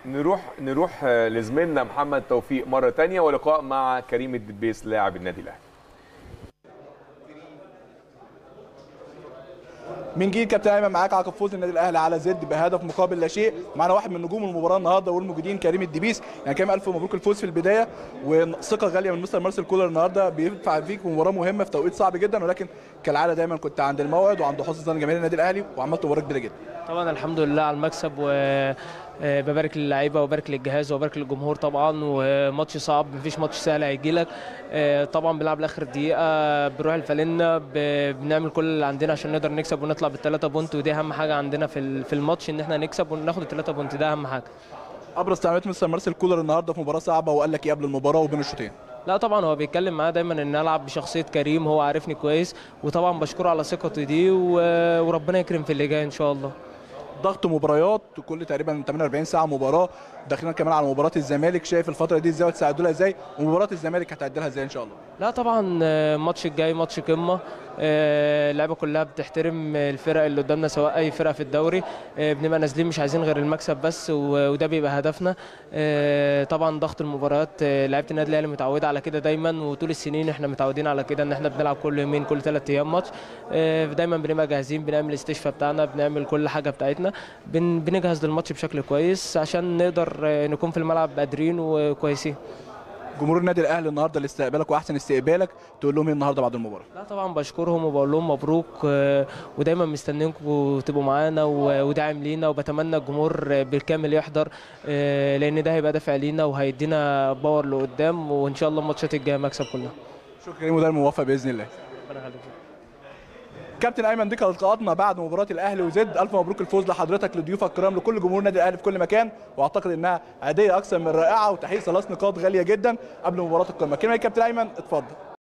نروح نروح آه، لزميلنا محمد توفيق مره تانية ولقاء مع كريم الدبيس لاعب النادي الاهلي من جيل كابتن ايمن معاك عقب فوز النادي الاهلي على زد بهدف مقابل لا شيء معانا واحد من نجوم المباراه النهارده والموجودين كريم الدبيس يعني كريم الف مبروك الفوز في البدايه وثقه غاليه من مستر مارسيل كولر النهارده بيدفع فيك في مباراه مهمه في توقيت صعب جدا ولكن كالعاده دايما كنت عند الموعد وعند حسن ظن جماهير النادي الاهلي وعملت مباراه كبيره جدا طبعا الحمد لله على المكسب وببارك للعيبه وبارك للجهاز وبارك للجمهور طبعا وماتش صعب مفيش ماتش سهل هيجي لك طبعا بنلعب لاخر دقيقه بنروح الفالنه ب- بنعمل كل اللي عندنا عشان نقدر نكسب ونطلع بالثلاثه بونت ودي اهم حاجه عندنا في ال- في الماتش ان احنا نكسب وناخد الثلاثه بونت ده اهم حاجه ابرز تعليمات مستر مارسيل كولر النهارده في مباراه صعبه وقال لك ايه قبل المباراه وبين الشوطين لا طبعا هو بيتكلم معايا دايما ان العب بشخصيه كريم هو عارفني كويس وطبعا بشكره على ثقته دي و- وربنا يكرم في اللي جاي ان شاء الله ضغط مباريات كل تقريبا 48 ساعه مباراه داخلين كمان على مباراه الزمالك شايف الفتره دي ازاي وتساعدوا لها ازاي ومباراه الزمالك هتعدي لها ازاي ان شاء الله لا طبعا آه، الماتش الجاي ماتش قمه آه، اللعيبه كلها بتحترم الفرق اللي قدامنا سواء اي فرقه في الدوري آه، بنبقى نازلين مش عايزين غير المكسب بس و- وده بيبقى هدفنا آه، طبعا ضغط المباريات آه، لعيبه النادي الاهلي متعوده على كده دايما وطول السنين احنا متعودين على كده ان احنا بنلعب كل يومين كل ثلاث ايام ماتش آه، دايما بنبقى جاهزين بنعمل الاستشفاء بتاعنا بنعمل كل حاجه بتاعتنا بن- بنجهز للماتش بشكل كويس عشان نقدر آه، نكون في الملعب قادرين وكويسين جمهور النادي الاهلي النهارده اللي استقبلك واحسن استقبالك تقول لهم ايه النهارده بعد المباراه لا طبعا بشكرهم وبقول لهم مبروك آه، ودايما مستنيينكم تبقوا معانا و- وداعم لينا وبتمنى الجمهور آه، بالكامل يحضر آه، لان ده هيبقى دافع لينا وهيدينا باور لقدام وان شاء الله الماتشات الجايه مكسب كلها شكرا كريم ودايما موفق باذن الله ربنا يخليك كابتن ايمن دي كانت لقاءاتنا بعد مباراه الاهلي وزد الف مبروك الفوز لحضرتك لضيوفك الكرام لكل جمهور النادي الاهلي في كل مكان واعتقد انها عاديه اكثر من رائعه وتحقيق ثلاث نقاط غاليه جدا قبل مباراه القمه كلمه يا كابتن ايمن اتفضل